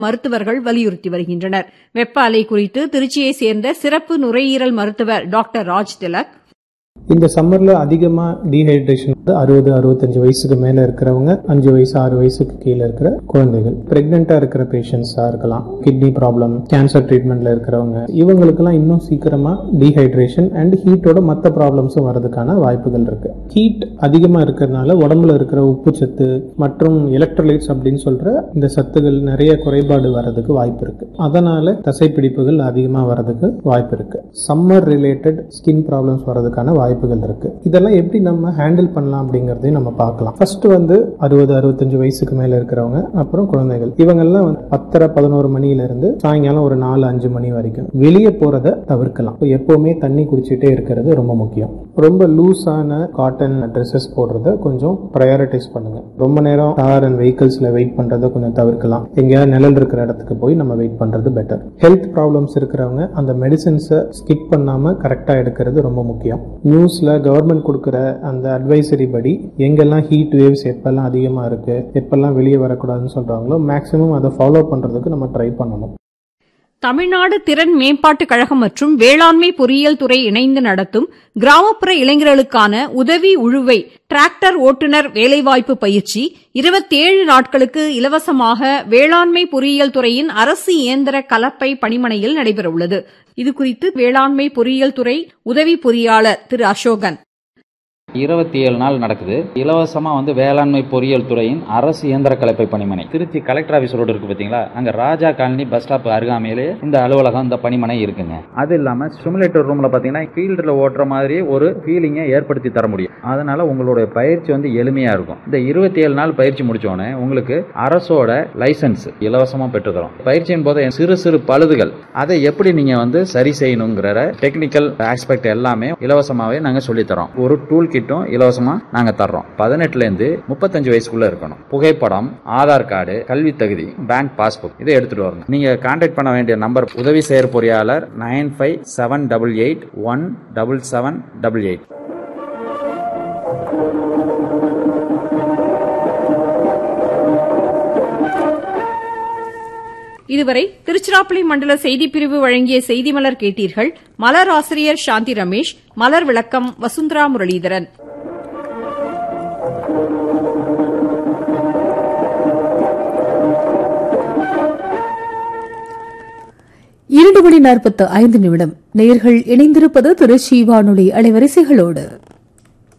மருத்துவர்கள் வலியுறுத்தி வருகின்றனர் வெப்ப அலை குறித்து திருச்சியை சேர்ந்த சிறப்பு நுரையீரல் மருத்துவர் டாக்டர் ராஜ் திலக் இந்த சம்மர்ல அதிகமா டீஹைட்ரேஷன் அறுபது அறுபத்தஞ்சு வயசுக்கு மேல இருக்கிறவங்க அஞ்சு வயசு ஆறு வயசுக்கு கீழே இருக்கிற குழந்தைகள் பிரெக்னெண்டா இருக்கிற பேஷண்ட்ஸா இருக்கலாம் கிட்னி ப்ராப்ளம் கேன்சர் ட்ரீட்மெண்ட்ல இருக்கிறவங்க இவங்களுக்கெல்லாம் இன்னும் சீக்கிரமா டீஹைட்ரேஷன் அண்ட் ஹீட்டோட மற்ற ப்ராப்ளம்ஸும் வரதுக்கான வாய்ப்புகள் இருக்கு ஹீட் அதிகமா இருக்கிறதுனால உடம்புல இருக்கிற உப்பு சத்து மற்றும் எலக்ட்ரோலைட்ஸ் அப்படின்னு சொல்ற இந்த சத்துகள் நிறைய குறைபாடு வர்றதுக்கு வாய்ப்பு இருக்கு அதனால தசைப்பிடிப்புகள் அதிகமா வர்றதுக்கு வாய்ப்பு இருக்கு சம்மர் ரிலேட்டட் ஸ்கின் ப்ராப்ளம்ஸ் வர்றதுக்கான வாய்ப்புகள் இருக்கு இதெல்லாம் எப்படி நம்ம ஹேண்டில் பண்ணலாம் அப்படிங்கறதையும் நம்ம பார்க்கலாம் ஃபர்ஸ்ட் வந்து அறுபது அறுபத்தஞ்சு வயசுக்கு மேல இருக்கிறவங்க அப்புறம் குழந்தைகள் இவங்கெல்லாம் வந்து பத்தரை பதினோரு மணில இருந்து சாயங்காலம் ஒரு நாலு அஞ்சு மணி வரைக்கும் வெளியே போறத தவிர்க்கலாம் இப்போ எப்பவுமே தண்ணி குடிச்சிட்டே இருக்கிறது ரொம்ப முக்கியம் ரொம்ப லூஸான காட்டன் ட்ரெஸ்ஸஸ் போடுறத கொஞ்சம் ப்ரையாரிட்டைஸ் பண்ணுங்க ரொம்ப நேரம் கார் அண்ட் வெஹிக்கிள்ஸ்ல வெயிட் பண்றதை கொஞ்சம் தவிர்க்கலாம் எங்கேயாவது நிழல் இருக்கிற இடத்துக்கு போய் நம்ம வெயிட் பண்றது பெட்டர் ஹெல்த் ப்ராப்ளம்ஸ் இருக்கிறவங்க அந்த மெடிசன்ஸை ஸ்கிப் பண்ணாம கரெக்டா எடுக்கிறது ரொம்ப முக்கியம் நியூஸ்ல கவர்மெண்ட் கொடுக்குற அந்த அட்வைசரி படி எங்கெல்லாம் ஹீட் வேவ்ஸ் எப்பெல்லாம் அதிகமா இருக்கு எப்பெல்லாம் வெளியே வரக்கூடாதுன்னு சொல்றாங்களோ மேக்சிமம் அதை ஃபாலோ பண்றதுக்கு நம்ம ட்ரை பண்ணணும் தமிழ்நாடு திறன் மேம்பாட்டுக் கழகம் மற்றும் வேளாண்மை பொறியியல் துறை இணைந்து நடத்தும் கிராமப்புற இளைஞர்களுக்கான உதவி உழுவை டிராக்டர் ஓட்டுநர் வேலைவாய்ப்பு பயிற்சி இருபத்தேழு நாட்களுக்கு இலவசமாக வேளாண்மை பொறியியல் துறையின் அரசு இயந்திர கலப்பை பணிமனையில் நடைபெறவுள்ளது இதுகுறித்து வேளாண்மை பொறியியல் துறை உதவி பொறியாளர் திரு அசோகன் இருபத்தி ஏழு நாள் நடக்குது இலவசமா வந்து வேளாண்மை பொறியியல் துறையின் அரசு இயந்திர கலப்பை பணிமனை திருச்சி கலெக்டர் ஆஃபீஸ் ரோடு இருக்கு பாத்தீங்களா அங்க ராஜா காலனி பஸ் ஸ்டாப் அருகாமையிலே இந்த அலுவலகம் இந்த பணிமனை இருக்குங்க அது இல்லாம சிமுலேட்டர் ரூம்ல பாத்தீங்கன்னா ஃபீல்டில் ஓட்டுற மாதிரி ஒரு ஃபீலிங்கை ஏற்படுத்தி தர முடியும் அதனால உங்களுடைய பயிற்சி வந்து எளிமையா இருக்கும் இந்த இருபத்தி ஏழு நாள் பயிற்சி முடிச்சோடனே உங்களுக்கு அரசோட லைசன்ஸ் இலவசமா பெற்று தரும் பயிற்சியின் போது சிறு சிறு பழுதுகள் அதை எப்படி நீங்க வந்து சரி செய்யணுங்கிற டெக்னிக்கல் ஆஸ்பெக்ட் எல்லாமே இலவசமாவே நாங்க சொல்லி தரோம் ஒரு டூல் கிட்டும் இலவசமா நாங்க தர்றோம் பதினெட்டுல இருந்து முப்பத்தஞ்சு வயசுக்குள்ள இருக்கணும் புகைப்படம் ஆதார் கார்டு கல்வி தகுதி பேங்க் பாஸ்புக் இதை எடுத்துட்டு வரணும் நீங்க கான்டாக்ட் பண்ண வேண்டிய நம்பர் உதவி செயற் பொறியாளர் nine five seven double eight one double seven double eight இதுவரை திருச்சிராப்பள்ளி மண்டல செய்திப்பிரிவு வழங்கிய செய்தி மலர் கேட்டீர்கள் மலர் ஆசிரியர் சாந்தி ரமேஷ் மலர் விளக்கம் வசுந்தரா முரளிதரன் இரண்டு மணி நாற்பத்து ஐந்து நிமிடம் நேர்கள் இணைந்திருப்பது திருச்சி வானொலி அலைவரிசைகளோடு